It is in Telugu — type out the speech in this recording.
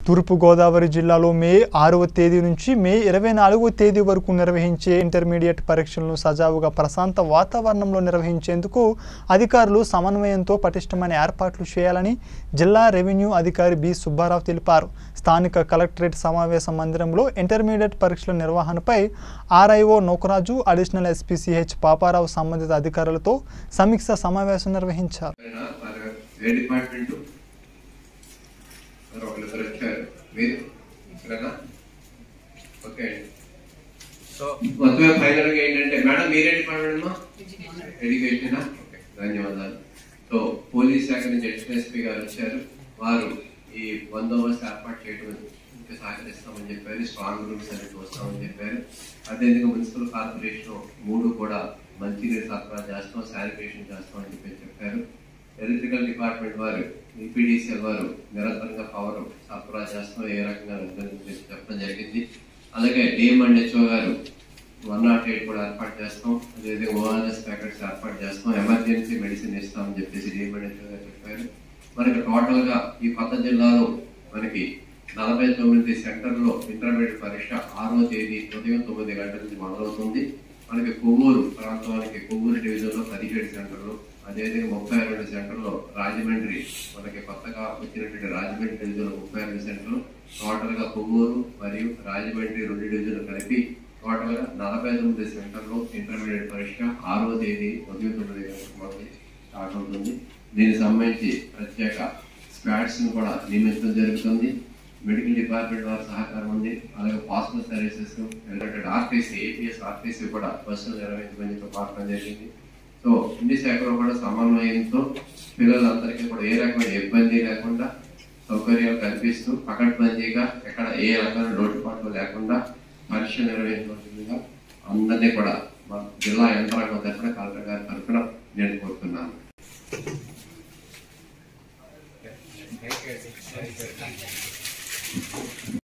తూర్పుగోదావరి జిల్లాలో మే ఆరవ తేదీ నుంచి మే ఇరవై నాలుగవ తేదీ వరకు నిర్వహించే ఇంటర్మీడియట్ పరీక్షలను సజావుగా ప్రశాంత వాతావరణంలో నిర్వహించేందుకు అధికారులు సమన్వయంతో పటిష్టమైన ఏర్పాట్లు చేయాలని జిల్లా రెవెన్యూ అధికారి బి సుబ్బారావు తెలిపారు స్థానిక కలెక్టరేట్ సమావేశ మందిరంలో ఇంటర్మీడియట్ పరీక్షల నిర్వహణపై RIO Nokaraju additional SP CH Paparao సంబంధిత అధికారులతో సమీక్ష సమావేశం నిర్వహించారు పైన మరి ఏ డిపార్ట్మెంట్ మరి ఒకరిద్దరు వచ్చారు మీరు ఇక్కడనా ఓకే అండి సో మొత్తం ఫైనల్ గా ఏంటంటే మేడం మీరే డిపార్ట్మెంట్ మా ఎడ్యుకేషన్ ఓకే ధన్యవాదాలు సో పోలీస్ శాఖ నుంచి ఎస్పీ గారు వచ్చారు వారు ఈ బందోబస్తు ఏర్పాటు చేయడం ఇంకా సహకరిస్తామని చెప్పారు స్ట్రాంగ్ రూమ్స్ అనేది చూస్తామని చెప్పారు అదేవిధంగా మున్సిపల్ కార్పొరేషన్ మూడు కూడా మంచినీరు సరఫరా చేస్తాం శానిటేషన్ చేస్తాం అని చెప్పి చెప్పారు ఎలక్ట్రికల్ డిపార్ట్మెంట్ వారు ఈపీడీసీఎల్ వారు నిరంతరంగా పవర్ సరఫరా చేస్తాం ఏ రకంగా ఉందని చెప్పి చెప్పడం జరిగింది అలాగే డిఎంఎండ్హెచ్ఓ గారు వన్ నాట్ ఎయిట్ కూడా ఏర్పాటు చేస్తాం అదేవిధంగా ఓఆర్ఎస్ ప్యాకెట్స్ ఏర్పాటు చేస్తాం ఎమర్జెన్సీ మెడిసిన్ ఇస్తామని చెప్పేసి డిఎంఎండ్హెచ్ఓ గారు చెప్పారు మనకి టోటల్ గా ఈ కొత్త జిల్లాలో మనకి నలభై తొమ్మిది సెంటర్లో ఇంటర్మీడియట్ పరీక్ష ఆరో తేదీ ఉదయం తొమ్మిది గంటల నుంచి మొదలవుతుంది మనకి కొవ్వూరు ప్రాంతానికి కొవ్వూరు డివిజన్ లో పదిహేడు సెంటర్లు అదేవిధంగా ముప్పై రెండు సెంటర్లో రాజమండ్రి మనకి కొత్తగా వచ్చినటువంటి రాజమండ్రి డివిజన్ లో ముప్పై రెండు సెంటర్లు టోటల్ గా కొవ్వూరు మరియు రాజమండ్రి రెండు డివిజన్లు కలిపి టోటల్ గా నలభై తొమ్మిది సెంటర్లో ఇంటర్మీడియట్ పరీక్ష ఆరో తేదీ ఉదయం తొమ్మిది గంటలకు మనకి స్టార్ట్ అవుతుంది దీనికి సంబంధించి ప్రత్యేక స్క్వాడ్స్ ను కూడా నియమించడం జరుగుతుంది మెడికల్ డిపార్ట్మెంట్ వారి సహకారం ఉంది అలాగే passport services related RTC APS RTC కూడా బస్సులు నిర్వహించమని చెప్పి పాడటం జరిగింది సో ఇన్ని శాఖలో కూడా సమన్వయంతో పిల్లలందరికీ కూడా ఏ రకమైన ఇబ్బంది లేకుండా సౌకర్యాలు కల్పిస్తూ పకడ్బందీగా ఎక్కడ ఏ రకమైన లోటుపాట్లు లేకుండా పరీక్ష నిర్వహించవలసిందిగా అందరినీ కూడా మా జిల్లా యంత్రాంగం తరఫున కలెక్టర్ గారి తరఫున నేను కోరుతున్నాను థ్యాంక్ యూ